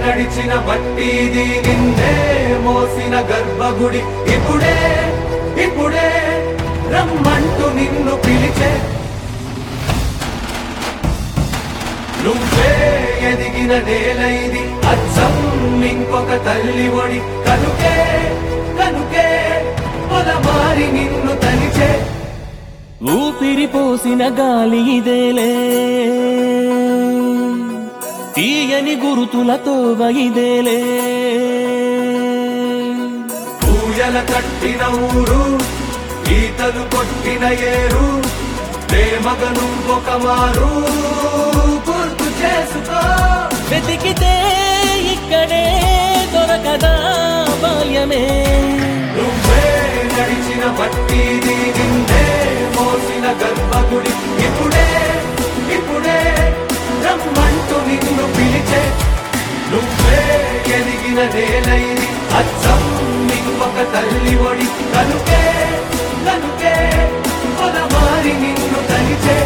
నడిచిన మట్టిది నిన్నే మోసిన గర్భగుడి ఇప్పుడే ఇప్పుడే రమ్మంటూ నిన్ను పిలిచే నువ్వే ఎదిగిన నేల ఇది అచ్చం ఇంకొక తల్లి ఒడి కనుకే కనుకే పొలమారి నిన్ను తలిచే ఊపిరి పోసిన గాలి ఇదేలే తీయని గురుతులతో ఇదేలే పూయల కట్టిన ఊరు ఈతలు కొట్టిన ఏరు ప్రేమగను ఒక మారు గుర్తు చేసుకో వెతికితే ఇక్కడే దొరకదా బాల్యమే నువ్వే నడిచిన మట్టిది నిన్నే మోసిన గర్భగుడి ఇప్పుడే ఇప్పుడే రమ్మంటూ నిన్ను పిలిచే నువ్వే ఎదిగిన నేలైది అచ్చం ఇంకొక తల్లి ఒడి కనుకే కనుకే పొలమారి నిన్ను తలిచే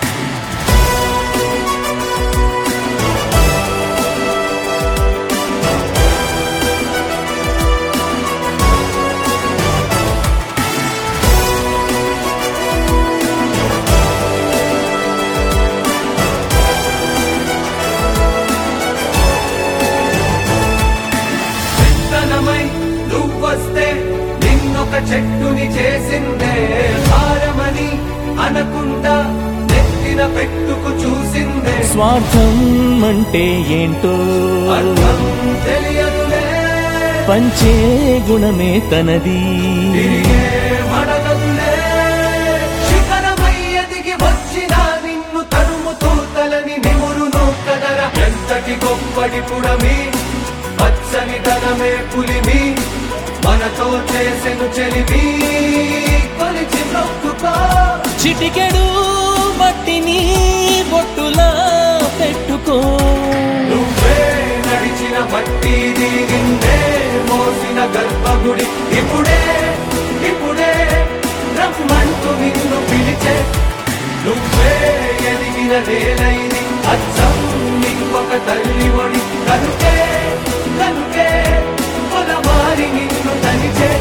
విత్తనమై నువ్వొస్తే నిన్నొక చెట్టుని చేసిందే భారమని అనకుండా నెత్తిన పెట్టుకు చూసిందే స్వార్థం అంటే ఏంటో అర్థం తెలియదులే పంచే గుణమే తనది తిరిగే మడగదులే శిఖరమై ఎదిగి వచ్చిన నిన్ను తరుముతూ తలని నిమురును కదర ఎంతటి గొప్పటి పుడమి పచ్చని ధనమే పులిమి మనతో చేసెను చెలిమి కొలిచి మొక్కుకో చిటికెడు మట్టిని బొట్టులా పెట్టుకో నువ్వే నడిచిన మట్టిది నిన్నే మోసిన గర్భగుడి ఇప్పుడే ఇప్పుడే రమ్మంటూ నిన్ను పిలిచే నువ్వే ఎదిగిన నేలైది అచ్చం ఇంకొక తల్లి ఒడి కనుకే కనుకే పొలమారి నిన్ను తలిచే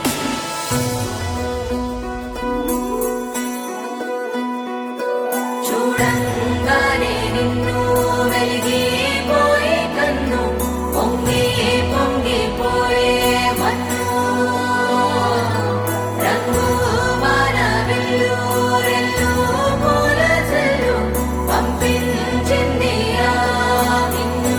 చూడంగానే నిన్ను వెలిగిపోయే కన్ను పొంగి పొంగిపోయే మన్ను రంగు మాన వెళ్ళు రెల్లు పూల చెల్లు పంపించింది ఆ నిన్ను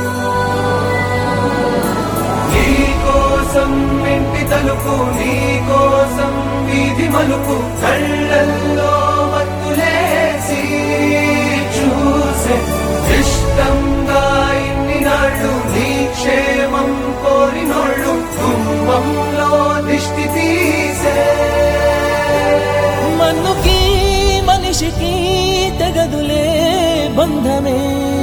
నీ కోసం ఇంటి తలుపు నీ కోసం వీధి మలుపు కళ్ళల్లో మత్తులేసి చూసే ఇష్టంగా ఇన్ని నాళ్ళు నీ క్షేమం కోరినోళ్ళు కుంభంలో దిష్టి తీసే మన్నుకి మనిషికి తెగదులే బంధమే